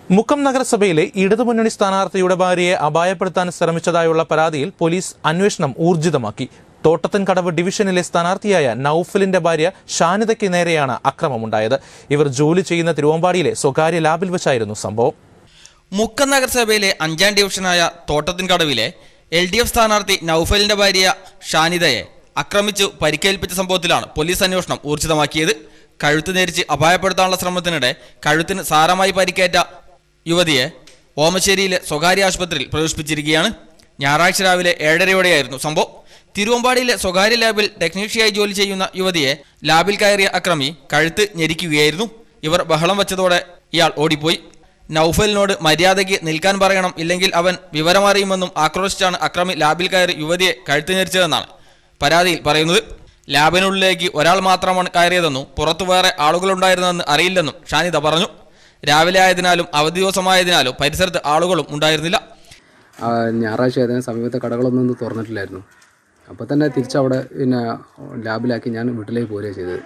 മുക്കം നഗരസഭയിലെ ഇടതുമുന്നണി സ്ഥാനാർത്ഥിയുടെ ഭാര്യയെ അപായപ്പെടുത്താൻ ശ്രമിച്ചതായുള്ള പരാതിയിൽ പോലീസ് അന്വേഷണം ഊർജിതമാക്കി തോട്ടത്തിൻകടവ് ഡിവിഷനിലെ സ്ഥാനാർത്ഥിയായ നൌഫലിന്റെ ഭാര്യ ഷാനിതയ്ക്ക് നേരെയാണ് അക്രമമുണ്ടായത് ഇവർ ജോലി ചെയ്യുന്ന തിരുവമ്പാടിയിലെ സ്വകാര്യ ലാബിൽ വെച്ചായിരുന്നു സംഭവം മുക്കം നഗരസഭയിലെ അഞ്ചാം ഡിവിഷനായ തോട്ടത്തിൻകടവിലെ എൽ ഡി എഫ് സ്ഥാനാർത്ഥി നൌഫലിന്റെ ഭാര്യ ഷാനിദയെ ആക്രമിച്ചു പരിക്കേൽപ്പിച്ച സംഭവത്തിലാണ് പോലീസ് അന്വേഷണം ഊർജിതമാക്കിയത് കഴുത്ത് നേരിച്ച് അപായപ്പെടുത്താനുള്ള ശ്രമത്തിനിടെ കഴുത്തിന് സാരമായി പരിക്കേറ്റ യുവതിയെ ഓമശ്ശേരിയിലെ സ്വകാര്യ ആശുപത്രിയിൽ പ്രവേശിപ്പിച്ചിരിക്കുകയാണ് ഞായറാഴ്ച രാവിലെ ഏഴരയോടെയായിരുന്നു സംഭവം തിരുവമ്പാടിയിലെ സ്വകാര്യ ലാബിൽ ടെക്നീഷ്യയായി ജോലി ചെയ്യുന്ന യുവതിയെ ലാബിൽ കയറിയ അക്രമി കഴുത്ത് ഞെരിക്കുകയായിരുന്നു ഇവർ ബഹളം വെച്ചതോടെ ഇയാൾ ഓടിപ്പോയി നൌഫലിനോട് മര്യാദയ്ക്ക് നിൽക്കാൻ പറയണം ഇല്ലെങ്കിൽ അവൻ വിവരമറിയുമെന്നും ആക്രോശിച്ചാണ് അക്രമി ലാബിൽ കയറി യുവതിയെ കഴുത്ത് ഞെരിച്ചതെന്നാണ് പരാതിയിൽ പറയുന്നത് ലാബിനുള്ളിലേക്ക് ഒരാൾ മാത്രമാണ് കയറിയതെന്നും പുറത്തു വേറെ ആളുകളുണ്ടായിരുന്നെന്ന് അറിയില്ലെന്നും ഷാനിദ പറഞ്ഞു രാവിലെ ആയതിനാലും അവധി ദിവസമായതിനാലും പരിസരത്ത് ആളുകളും ഉണ്ടായിരുന്നില്ല ആ, ഞായറാഴ്ച ആയതിന് സമീപത്തെ കടകളൊന്നും ഇന്ന് തുറന്നിട്ടില്ലായിരുന്നു അപ്പോൾ തന്നെ തിരിച്ചവിടെ പിന്നെ ലാബിലാക്കി ഞാൻ വീട്ടിലേക്ക് പോരുകയാണ് ചെയ്തത്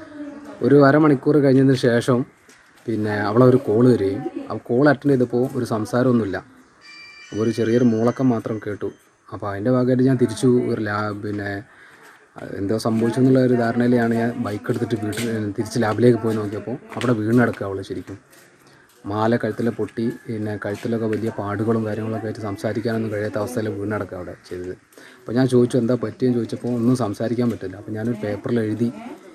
ഒരു അരമണിക്കൂർ കഴിഞ്ഞതിന് ശേഷം പിന്നെ അവളെ ഒരു കോള് വരികയും ആ കോൾ അറ്റൻഡ് ചെയ്തപ്പോൾ ഒരു സംസാരമൊന്നുമില്ല ഒരു ചെറിയൊരു മൂളക്കം മാത്രം കേട്ടു അപ്പോൾ അതിൻ്റെ ഭാഗമായിട്ട് ഞാൻ തിരിച്ചു ഒരു ലാ പിന്നെ അഹ് എന്തോ സംഭവിച്ചു എന്നുള്ള ഒരു ധാരണയിലാണ് ഞാൻ ബൈക്ക് എടുത്തിട്ട് വീട്ടിൽ തിരിച്ച് ലാബിലേക്ക് പോയി നോക്കിയപ്പോൾ അവിടെ വീണ് കിടക്കുക അവൾ ശരിക്കും മാല കഴുത്തിലെ പൊട്ടി പിന്നെ കഴുത്തിലൊക്കെ വലിയ പാടുകളും കാര്യങ്ങളൊക്കെ ആയിട്ട് സംസാരിക്കാനൊന്നും കഴിയാത്ത അവസ്ഥയിൽ വീണ് കിടക്കുക അവിടെ ചെയ്തത് അപ്പോൾ ഞാൻ ചോദിച്ചു എന്താ പറ്റിയെന്ന് ചോദിച്ചപ്പോൾ ഒന്നും സംസാരിക്കാൻ പറ്റില്ല അപ്പോൾ ഞാനൊരു പേപ്പറിൽ എഴുതി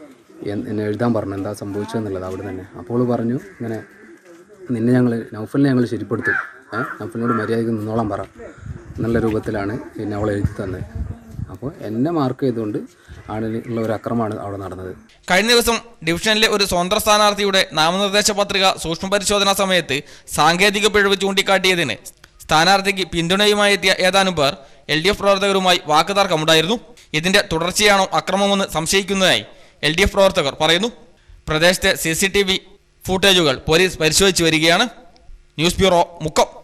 എൻ- എന്നെ എഴുതാൻ പറഞ്ഞു എന്താ സംഭവിച്ചതെന്നുള്ളത് അവിടെ തന്നെ അപ്പോൾ അവള് പറഞ്ഞു ഇങ്ങനെ നിന്നെ ഞങ്ങൾ നൗഫലിനെ ഞങ്ങൾ ശരിപ്പെടുത്തും ഏഹ് നൗഫലിനോട് മര്യാദയ്ക്ക് നിന്നോളാൻ പറ എന്നുള്ള രൂപത്തിലാണ് പിന്നെ അവൾ എഴുതി തന്നത് അപ്പോൾ എന്നെ മാർക്ക് ചെയ്തുകൊണ്ട് ആണ് ഉള്ള ഒരു അക്രമമാണ് അവിടെ നടന്നത് കഴിഞ്ഞ ദിവസം ഡിവിഷനിലെ ഒരു സ്വതന്ത്ര സ്ഥാനാർത്ഥിയുടെ നാമനിർദ്ദേശ പത്രിക സൂക്ഷ്മ പരിശോധനാ സമയത്ത് സാങ്കേതിക പിഴവ് ചൂണ്ടിക്കാട്ടിയതിന് സ്ഥാനാർത്ഥിക്ക് പിന്തുണയുമായി എത്തിയ ഏതാനും പേർ എൽ ഡി എഫ് പ്രവർത്തകരുമായി വാക്കുതർക്കമുണ്ടായിരുന്നു ഇതിന്റെ തുടർച്ചയാണോ അക്രമമെന്ന് സംശയിക്കുന്നതായി എൽ ഡി എഫ് പ്രവർത്തകർ പറയുന്നു പ്രദേശത്തെ സി സി ടി വി ഫൂട്ടേജുകൾ പോലീസ് പരിശോധിച്ചു വരികയാണ് ന്യൂസ് ബ്യൂറോ മുക്കം